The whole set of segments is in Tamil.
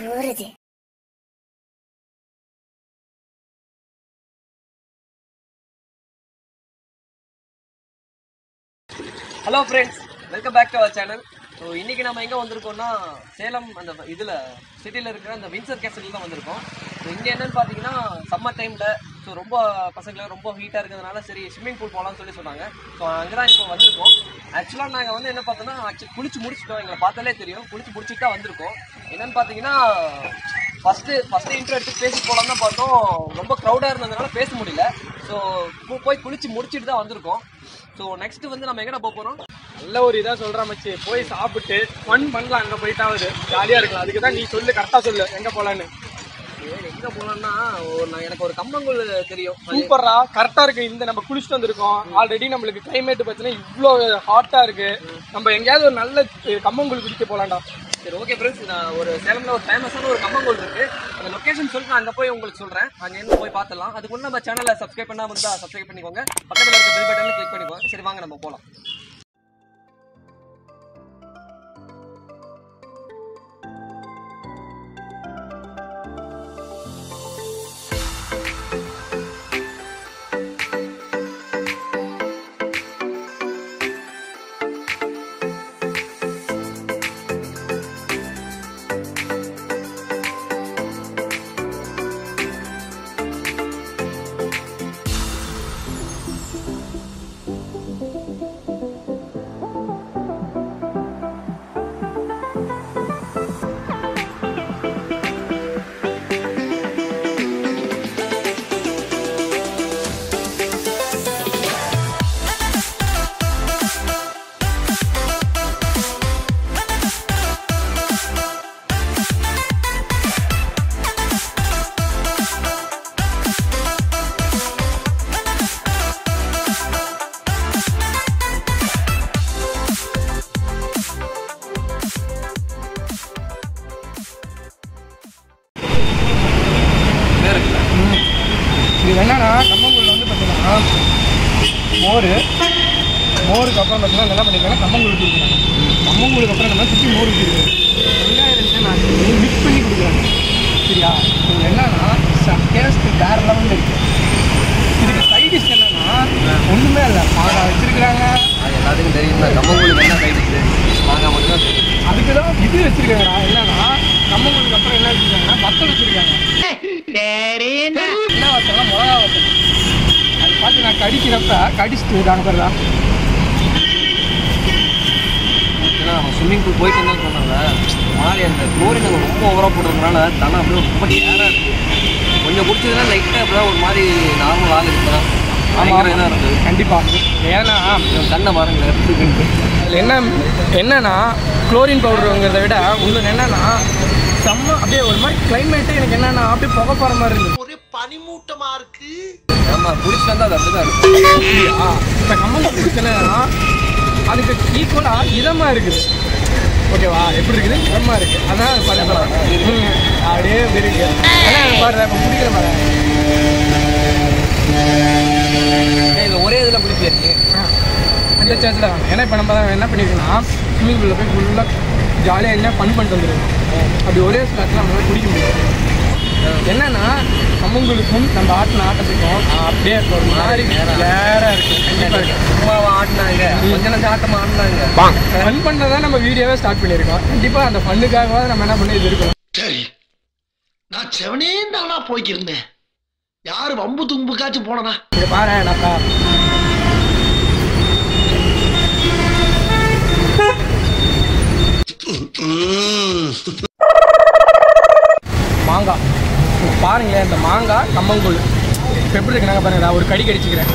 ஊறுது hello friends welcome back to our channel so இன்னைக்கு நம்ம எங்கே வந்திருக்கோம்னா சேலம் அந்த இதில் சிட்டியில் இருக்கிற அந்த வின்சர் கேசல் தான் வந்திருக்கோம் ஸோ இங்கே என்னன்னு பார்த்தீங்கன்னா சம்மர் டைமில் ஸோ ரொம்ப பசங்களை ரொம்ப ஹீட்டாக இருக்கிறதுனால சரி ஸ்விம்மிங் பூல் போகலாம்னு சொல்லி சொன்னாங்க ஸோ அங்கே தான் இப்போ வந்திருக்கோம் ஆக்சுவலாக நாங்கள் வந்து என்ன பார்த்தோம்னா ஆக்சுவலி குளிச்சு முடிச்சிட்டோம் எங்களை பார்த்தாலே தெரியும் குளிச்சு முடிச்சுட்டு தான் வந்திருக்கோம் என்னன்னு பார்த்தீங்கன்னா ஃபஸ்ட்டு ஃபஸ்ட்டு இன்ட்ரோ எடுத்து பேசி போகலாம் தான் பார்த்தோம் ரொம்ப க்ரௌடாக இருந்ததுனால பேச முடியல ஸோ போய் குளிச்சு முடிச்சிட்டு தான் வந்திருக்கோம் ஸோ நெக்ஸ்ட் வந்து நம்ம எங்கடா போக போகிறோம் நல்ல ஒரு இதா சொல்ற மச்சி போய் சாப்பிட்டு ஃபன் பண்ணலாம் அங்க போயிட்டாவது ஜாலியா இருக்கலாம் அதுக்கு தான் நீ சொல்லு கரெக்டா சொல்லு எங்க போலான்னு எங்க போனோம்னா ஒரு நான் எனக்கு ஒரு கம்மங்கூழ் தெரியும் அது- சூப்பரா கரெக்டா இருக்கு இந்த நம்ம குளிச்சுட்டு வந்திருக்கோம் ஆல்ரெடி நம்மளுக்கு கிளைமேட் பார்த்தீங்கன்னா இவ்வளோ ஹாட்டா இருக்கு நம்ம எங்கேயாவது ஒரு நல்ல அஹ், கம்மங்கூழ் குடிக்க போலாம்டா சரி ஓகே ஃப்ரெண்ட்ஸ் நான் ஒரு சேலம்ல ஒரு ஃபேமஸான ஒரு கம்மங்கூழ் இருக்கு அந்த லொகேஷன் சொல்லிட்டு நான் அங்க போய் உங்களுக்கு சொல்றேன் அங்க இருந்து போய் பார்த்துலாம் அதுக்கு முன்னாடி நம்ம சேனலை சப்ஸ்கிரைப் பண்ணாம இருந்தா சப்ஸ்கிரைப் பண்ணிக்கோங்க பக்கத்துல இருக்க பெல் பட்டன்ல கிளிக் பண்ணிக்கோங்க சரி வாங்க நம்ம போலாம் இது என்னன்னா கம்மங்கூழ்ல வந்து பார்த்தீங்கன்னா மோர் மோருக்கு அப்புறம் பார்த்தீங்கன்னா என்ன பண்ணிருக்காங்க கம்மங்கூழ் ஊற்றிருக்காங்க கம்மங்கூழுக்கு அப்புறம் நம்ம சுற்றி மோர் ஊற்றிருக்காங்க வெங்காயம் நான் மிக்ஸ் பண்ணி கொடுக்குறாங்க சரியா இது என்னன்னா டேஸ்ட் வேற லெவலில் இருக்கு இதுக்கு சைட் டிஷ் என்னன்னா ஒன்றுமே இல்லை மாங்காய் வச்சிருக்கிறாங்க அது எல்லாத்துக்கும் தெரியும் தான் கம்மங்கூழ் என்ன கைட்டு மாங்காய் மட்டும் தான் தெரியும் அதுக்கு தான் இது வச்சிருக்காங்கடா என்னன்னா கம்மங்கூழுக்கு அப்புறம் என்ன வச்சிருக்காங்கன்னா வத்தல் வச்சிருக்காங்க என்ன வத்தல்னா மிளகா வத்தல் அது பார்த்து நான் கடிக்கிறப்ப கடிச்சிட்டு இருக்காங்க பாருடா ஏன்னா நம்ம ஸ்விம்மிங் பூல் போயிட்டு தான் சொன்னாங்க மாதிரி அந்த குளோரின் அங்கே ரொம்ப ஓவராக போடுறதுனால தலை அப்படியே ரொம்ப ஏறாக இருக்கு கொஞ்சம் குடிச்சதுன்னா லைட்டாக அப்படியே ஒரு மாதிரி நார்மல் ஆகுது இப்போ தான் பயங்கர இதாக இருக்குது கண்டிப்பா ஏன்னா இவன் கண்ணை பாருங்க எப்படி இருக்குன்ட்டு அதில் என்ன என்னன்னா குளோரின் பவுடருங்கிறத விட உங்களுக்கு என்னன்னா செம்ம அப்படியே ஒரு மாதிரி கிளைமேட்டு எனக்கு என்னன்னா அப்படியே புகை போகிற மாதிரி இருந்தது ஒரே பனிமூட்டமா இருக்கு ஆமாம் குடிச்சிட்டு வந்தால் அது அப்படி தான் இருக்கும் இப்போ கம்மங்க குடிச்சனா அதுக்கு ஈக்குவலாக இதமாக இருக்குது ஓகேவா எப்படி இருக்குது இதமாக இருக்குது அதான் பண்ணலாம் அப்படியே இப்படி இருக்கு அதான் பாரு இப்போ குடிக்கிற மாதிரி ஏய், இது ஒரே இதில் குடிச்சிருக்கு அந்த சார்ஜில் வாங்க ஏன்னா இப்போ நம்ம என்ன பண்ணியிருக்கோம்னா ஸ்விம்மிங் பூலில் போய் ஃபுல்லாக ஜாலியாக என்ன ஃபன் பண்ணிட்டு வந்துருக்கோம் அப்படி ஒரே ஸ்லாட்டில் நம்மளால குடிக்க முடியும் என்னன்னா கம்மங்குழுக்கும் நம்ம ஆட்டின ஆட்டத்துக்கும் அப்படியே ஒரு மாதிரி வேற இருக்கு கண்டிப்பாக இருக்கு சும்மா ஆடினாங்க கொஞ்ச நேரம் ஆட்டமாக ஆடினாங்க ஃபன் பண்ணதான் நம்ம வீடியோவே ஸ்டார்ட் பண்ணியிருக்கோம் கண்டிப்பாக அந்த ஃபன்னுக்காகவாது நம்ம என்ன பண்ணி இது இருக்கணும் சரி நான் செவனே தானா போய்க்கிருந்தேன் யாரு வம்பு தும்புக்காச்சும் போனனா இங்கே பாரு நான் மாங்காய் இங்க பாருங்களேன் இந்த மாங்காய் கம்மங்கூழ் இப்போ எப்படி இருக்கு நாங்கள் பாருங்க நான் ஒரு கடி கடிச்சுக்கிறேன்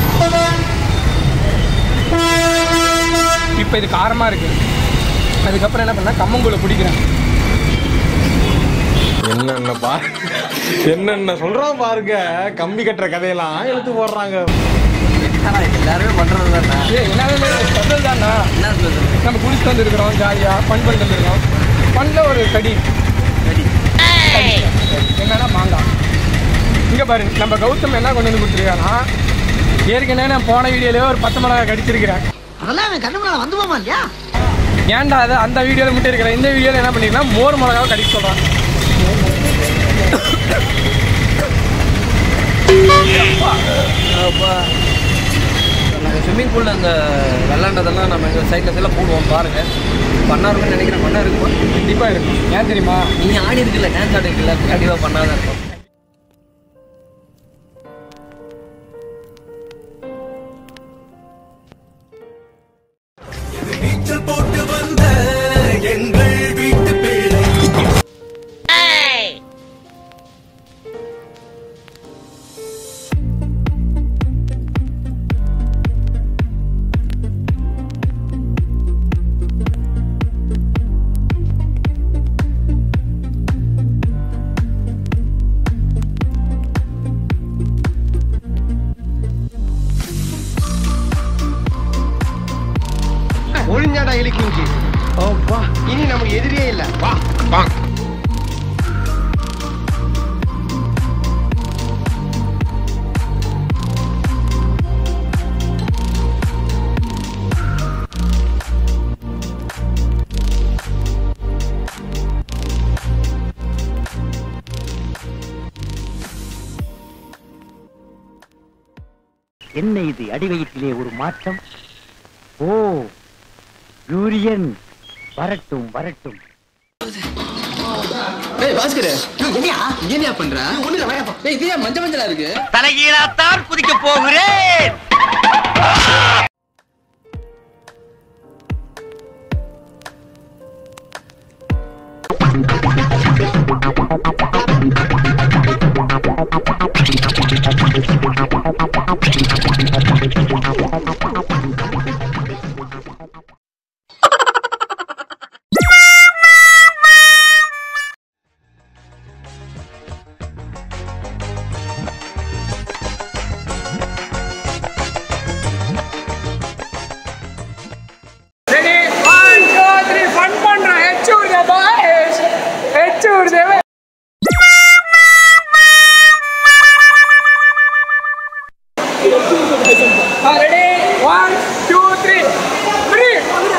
இப்போ இது காரமாக இருக்கு அதுக்கப்புறம் என்ன பண்ணா கம்மங்கூழை பிடிக்கிறேன் என்னென்ன பா என்னென்ன சொல்றான் பாருங்க கம்பி கட்டுற கதையெல்லாம் எடுத்து போடுறாங்க எல்லாருமே பண்ணுறது தானே ஏ என்ன ஸ்பெஷல் தானா என்ன சொல்றது நம்ம குளிச்சுட்டு வந்துருக்கிறோம் ஜாலியாக ஃபன் பண்ணிட்டு வந்துருக்கோம் ஃபன்னில் ஒரு கடி கடி என்னன்னா மாங்காய் இங்கே பாரு நம்ம கௌதம் என்ன கொண்டு வந்து கொடுத்துருக்காங்கன்னா ஏற்கனவே நான் போன வீடியோலயே ஒரு பச்சை மிளகாய் கடிச்சிருக்கிறேன் அதெல்லாம் அவன் கண்ணு முன்னால வந்து போமா இல்லையா ஏன்டா அது அந்த வீடியோவில் மட்டும் இருக்கிறேன் இந்த வீடியோவில் என்ன பண்ணிருக்கேன் மோர் மிளகாவை கடிக்க சொல்கிறான் அப்பா நாங்கள் ஸ்விம்மிங் பூலில் அந்த விளாண்டதெல்லாம் நம்ம எங்கள் சைடில் சைடில் போடுவோம் பாருங்கள் பண்ணா இருக்கும்னு நினைக்கிறேன் பண்ணா இருக்குமா கண்டிப்பாக இருக்கும் ஏன் தெரியுமா நீ ஆடி இருக்குல்ல டான்ஸ் ஆடி இருக்குல்ல கண்டிப்பாக பண்ணாதான் இருக்கும் ஒழிஞ்சாடா இழுக்கிங்க அப்பா இனி நமக்கு எதிரியே இல்லை வா வா என்ன இது அடிவயிற்றிலே ஒரு மாற்றம் ஓ யூரியன் வரட்டும் வரட்டும் ஏய் பாஸ்கர் என்னையா என்னையா பண்ற ஒண்ணு இல்ல வாயா ஏய் இது ஏன் மஞ்ச மஞ்சளா இருக்கு தலைகீழாத்தான் குதிக்க போகிறேன் ready one two three fun பண்றேன் ஹெச்சூர் தே பாய்ஸ் ஹெச்சூர் தே ready one two three three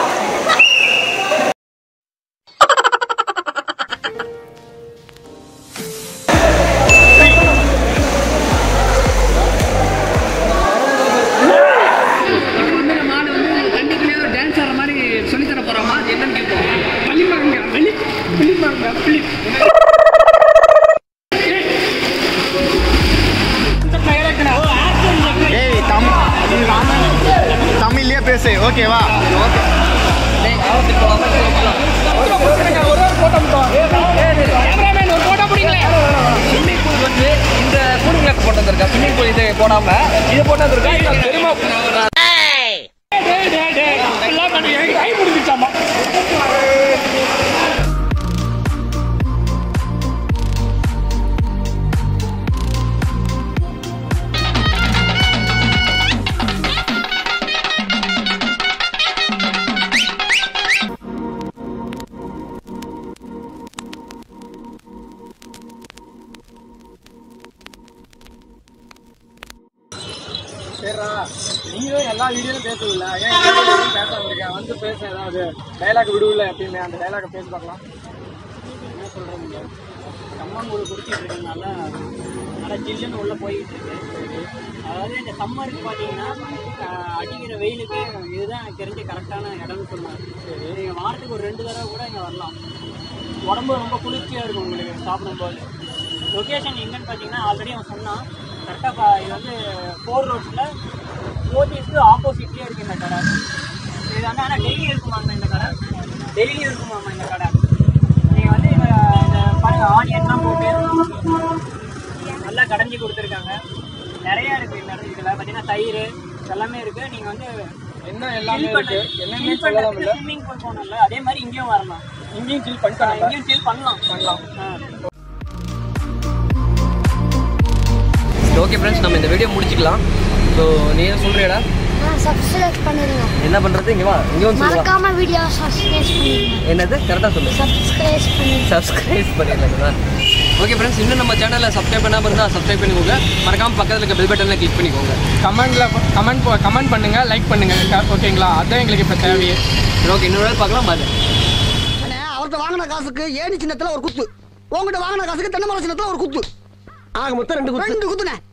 ஏய் தம் தமிழ்லயே பேசு ஓகேவா டேய் ஆபத்துக்கு போகாம ஸ்விம்மிங் பூல் வந்து இந்த கூலிங் கிளாஸ் போட்டு வந்திருக்கா ஸ்விம்மிங் பூல் இது போடாம இது போட்டு வந்திருக்கா இது பெருமை கை முடிஞ்சிச்சாமா சரிடா நீங்களும் எல்லா வீடியோலும் பேசுவதில்ல ஏன் இந்த வீடியோலையும் பேசாம இருக்கேன் வந்து பேச ஏதாவது டைலாக் விடுவில்ல எப்பயுமே அந்த டைலாக பேசி பார்க்கலாம் என்ன சொல்றது கம்மங்கூழ் குடிச்சிட்டு இருக்கனால நல்லா ஜில்லுன்னு உள்ள போயிட்டு இருக்கு அதாவது இந்த சம்மருக்கு பார்த்தீங்கன்னா ஆஹ், அடிக்கிற வெயிலுக்கு இதுதான் எனக்கு தெரிஞ்ச கரெக்டான இடம்னு சொன்னாங்க நீங்கள் வாரத்துக்கு ஒரு ரெண்டு தடவை கூட இங்கே வரலாம் உடம்பு ரொம்ப குளிர்ச்சியாக இருக்கும் உங்களுக்கு சாப்பிடும்போது லொக்கேஷன் எங்கன்னு பார்த்தீங்கன்னா ஆல்ரெடி அவன் சொன்னான் கரெக்டாக இது வந்து ஃபோர் ரோட்ஸில் போத்தீஸ்க்கு ஆப்போசிட்லேயே இருக்கு இந்த கடை இது வந்து ஆனால் டெய்லி இருக்குமாங்க இந்த கடை டெய்லி இருக்குமாமா இந்த கடை நீங்கள் வந்து இந்த இந்த பாருங்க ஆனியன்லாம் போட்டு நல்லா கடைஞ்சி கொடுத்துருக்காங்க நிறைய இருக்குது இந்த இதில் பார்த்தீங்கன்னா தயிர் எல்லாமே இருக்குது நீங்கள் வந்து என்ன எல்லாமே இருக்கு என்னென்ன சொல்லலாம் இல்ல ஸ்விம்மிங் பூல் போனோம்ல அதே மாதிரி இங்கேயும் வரலாம் இங்கேயும் சில் ஆ, பண்ணிட்டாங்க இங்கேயும் chill பண்ணலாம் பண்ணலாம் ஆ. ஓகே ஃப்ரெண்ட்ஸ் நம்ம இந்த வீடியோ முடிச்சுக்கலாம் ஸோ நீ என்ன சொல்றியடா சப்ஸ்கிரைப் பண்ணிருங்க என்ன பண்றது இங்க வா இங்க வந்து சொல்லுவா மறக்காம வீடியோ சப்ஸ்கிரைப் பண்ணிருங்க என்னது கரெக்டாக சொல்லு சப்ஸ்கிரைப் பண்ணிருங்க சப்ஸ்கிரைப் பண்ணிடலாம் ஓகே ஃப்ரெண்ட்ஸ் இன்னும் நம்ம சேனலை சப்ஸ்கிரைப் பண்ணாமல் இருந்தால் சப்ஸ்கிரைப் பண்ணிக்கோங்க மறக்காம பக்கத்தில் இருக்க பெல் பட்டனில் கிளிக் பண்ணிக்கோங்க கமெண்ட்ல கமெண்ட் கமெண்ட் பண்ணுங்க லைக் பண்ணுங்க ஓகேங்களா அதான் எங்களுக்கு இப்போ தேவையே சரி ஓகே இன்னொரு நாள் பார்க்கலாம் பாரு அவர்கிட்ட வாங்கின காசுக்கு ஏணி சின்னத்துல ஒரு குத்து உங்ககிட்ட வாங்கின காசுக்கு தென்னை மரம் சின்னத்துல ஒரு குத்து ஆக மொத்தம் ரெண்டு குத்து ரெண்டு குத்துனே